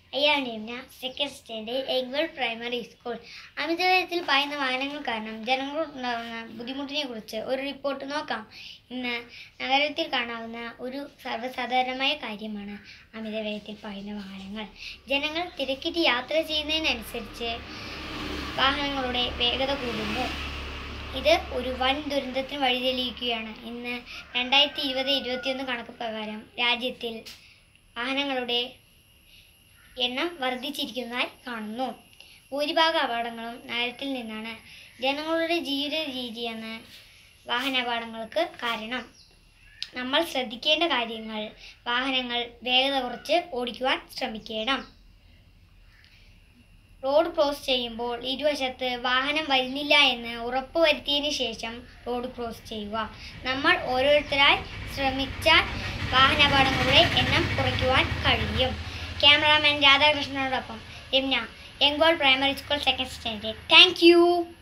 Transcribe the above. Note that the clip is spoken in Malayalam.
അയ്യാണ് രമ്യ സെക്കൻഡ് സ്റ്റാൻഡേർഡ് എഗ്വൽ പ്രൈമറി സ്കൂൾ അമിതവേഗത്തിൽ പായുന്ന വാഹനങ്ങൾ കാരണം ജനങ്ങൾക്കുണ്ടാകുന്ന ബുദ്ധിമുട്ടിനെ കുറിച്ച് ഒരു റിപ്പോർട്ട് നോക്കാം ഇന്ന് നഗരത്തിൽ കാണാവുന്ന ഒരു സർവ്വസാധാരണമായ കാര്യമാണ് അമിതവേഗത്തിൽ പായുന്ന വാഹനങ്ങൾ ജനങ്ങൾ തിരക്കിട്ട് യാത്ര ചെയ്യുന്നതിനനുസരിച്ച് വാഹനങ്ങളുടെ വേഗത കൂടുന്നു ഇത് ഒരു വൻ ദുരന്തത്തിന് വഴിതെളിയിക്കുകയാണ് ഇന്ന് രണ്ടായിരത്തി ഇരുപത് ഇരുപത്തിയൊന്ന് കണക്ക് പ്രകാരം രാജ്യത്തിൽ വാഹനങ്ങളുടെ എണ്ണം വർദ്ധിച്ചിരിക്കുന്നതായി കാണുന്നു ഭൂരിഭാഗം അപകടങ്ങളും നഗരത്തിൽ നിന്നാണ് ജനങ്ങളുടെ ജീവിത രീതിയാണ് വാഹനാപകടങ്ങൾക്ക് കാരണം നമ്മൾ ശ്രദ്ധിക്കേണ്ട കാര്യങ്ങൾ വാഹനങ്ങൾ വേഗത കുറച്ച് ഓടിക്കുവാൻ ശ്രമിക്കണം റോഡ് ക്രോസ് ചെയ്യുമ്പോൾ ഇരുവശത്ത് വാഹനം വരുന്നില്ല എന്ന് ഉറപ്പുവരുത്തിയതിന് ശേഷം റോഡ് ക്രോസ് ചെയ്യുക നമ്മൾ ഓരോരുത്തരായി ശ്രമിച്ചാൽ വാഹനാപകടങ്ങളുടെ എണ്ണം കുറയ്ക്കുവാൻ കഴിയും ക്യാമറാമാൻ രാധാകൃഷ്ണനോടൊപ്പം രമ്യ യങ്വാൾ primary school second standard thank U